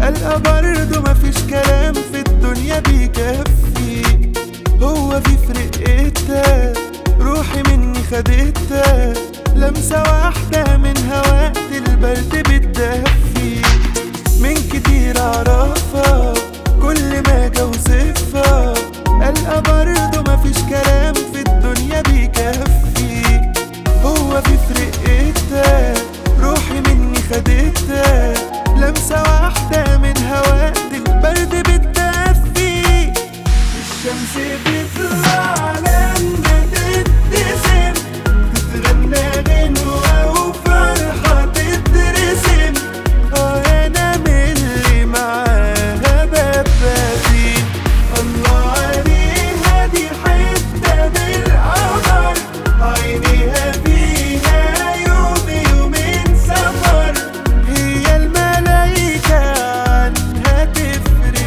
ألقى برضه مفيش كلام في الدنيا بيكفي هو في فرقتها روحي مني خدتها لمسة واحدة من وقت البرد بتدفي من كتير أعرفها كل ما أجي أوصفها ألقى برضه مفيش كلام في الدنيا بيكفي هو في فرقتها روحي مني خدتها لمسة واحدة من وقت البرد بتدفي الشمس بتطلع لما تتسم تتغنى غنوة وفرحة تترسم اه انا من اللي معاها ببادي الله عليها دي حتة بالقمر عينيها فيها يوم يومين سفر هي الملايكة عنها تفرق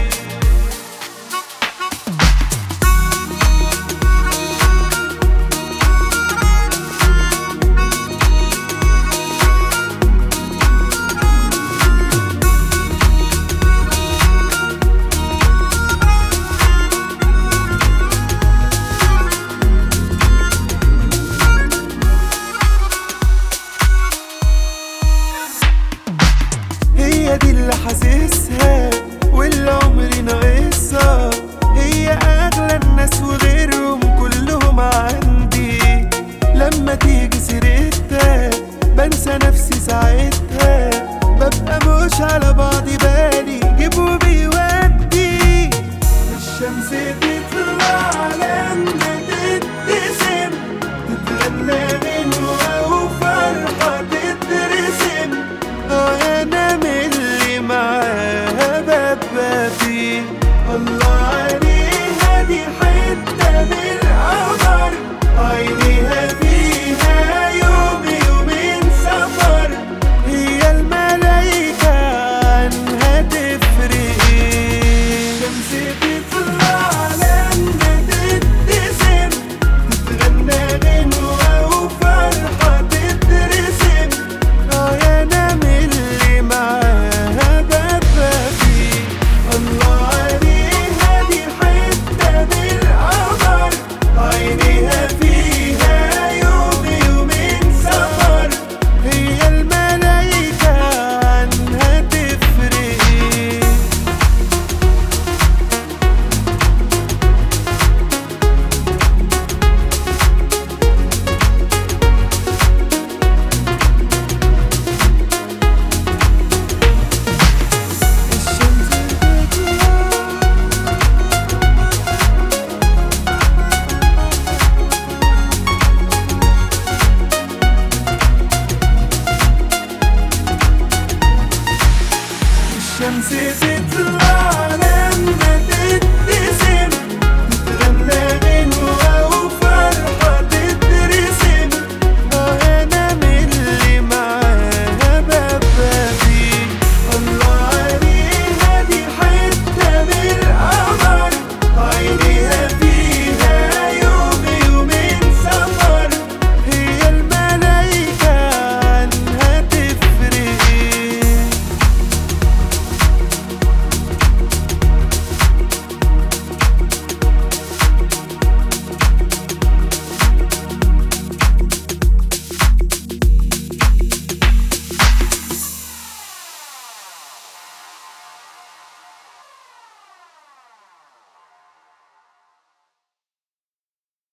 هي دي اللي حاسسها واللي عمري ناقصها هي اغلى الناس وغيرهم كلهم عندي لما تيجي سيرتها بنسى نفسي ساعتها ببقى مش على بعضي بالي جيب